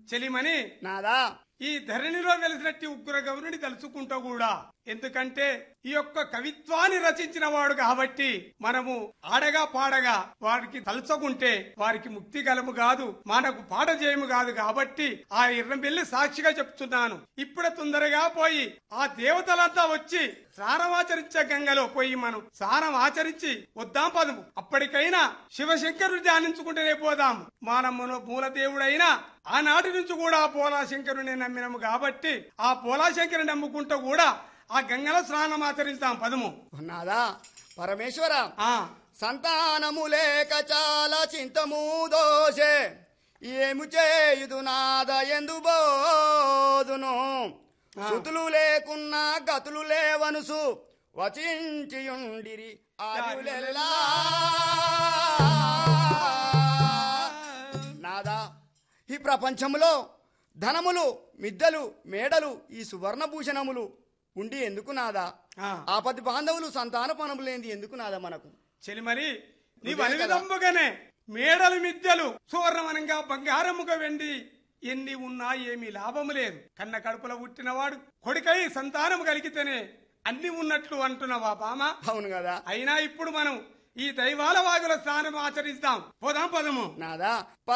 చెలిమని నాదా ఈ ధరణిలో వెలిసినట్టి ఉగ్ర గౌరుని తలుచుకుంటూ కూడా ఎందుకంటే ఈ యొక్క కవిత్వాన్ని రచించిన వాడు కాబట్టి మనము ఆడగా పాడగా వారికి తలుచుకుంటే వారికి ముక్తి గలము కాదు మనకు పాట చేయము కాదు కాబట్టి ఆ ఇర్రంబెల్లి సాక్షిగా చెప్తున్నాను ఇప్పుడే తొందరగా పోయి ఆ దేవతలంతా వచ్చి స్నానమాచరించే గంగలో పోయి మనం స్నానం ఆచరించి వద్దాం పదము అప్పటికైనా శివశంకరుడు ధ్యానించుకుంటేనే పోదాం మానమ్మను మూలదేవుడైన ఆనాటి నుంచి కూడా ఆ పోలాశంకరుని నమ్మినము కాబట్టి ఆ పోలాశంకరుని నమ్ముకుంటూ కూడా ఆ గంగలో స్నానం ఆచరిస్తాం పదము నాదా పరమేశ్వర ఆ సంతానము లేక చాలా చింతము దోషే ఏము చేయుదు నాద ఎందు బోదును శృతులు లేకున్నా గతులు లేవనుసు వచించియుండిరి ఆయులెల్లా నాదా ఈ ప్రపంచములో ధనములు మిద్దలు మేడలు ఈ సువర్ణభూషణములు ఉండి ఎందుకు నాదా ఆ. ఆపది బాంధవులు సంతాన పనములేంది ఎందుకు నాదా మనకు చెలిమరి నీవు అదే అని కదా. విధంబుగానే మేడలు మిద్దెలు సువర్ణమనంగా బంగారముగా వెండి ఎన్ని ఉన్నా ఏమీ లాభము లేదు కన్న కడుపులో పుట్టినవాడు కొడుకై సంతానము కలిగితేనే అన్ని ఉన్నట్లు అంటున్నావా బామ అవును కదా అయినా ఇప్పుడు మనం ఈ దైవాల వాగుల స్నానం ఆచరిస్తాం పోదాం పదము నాదా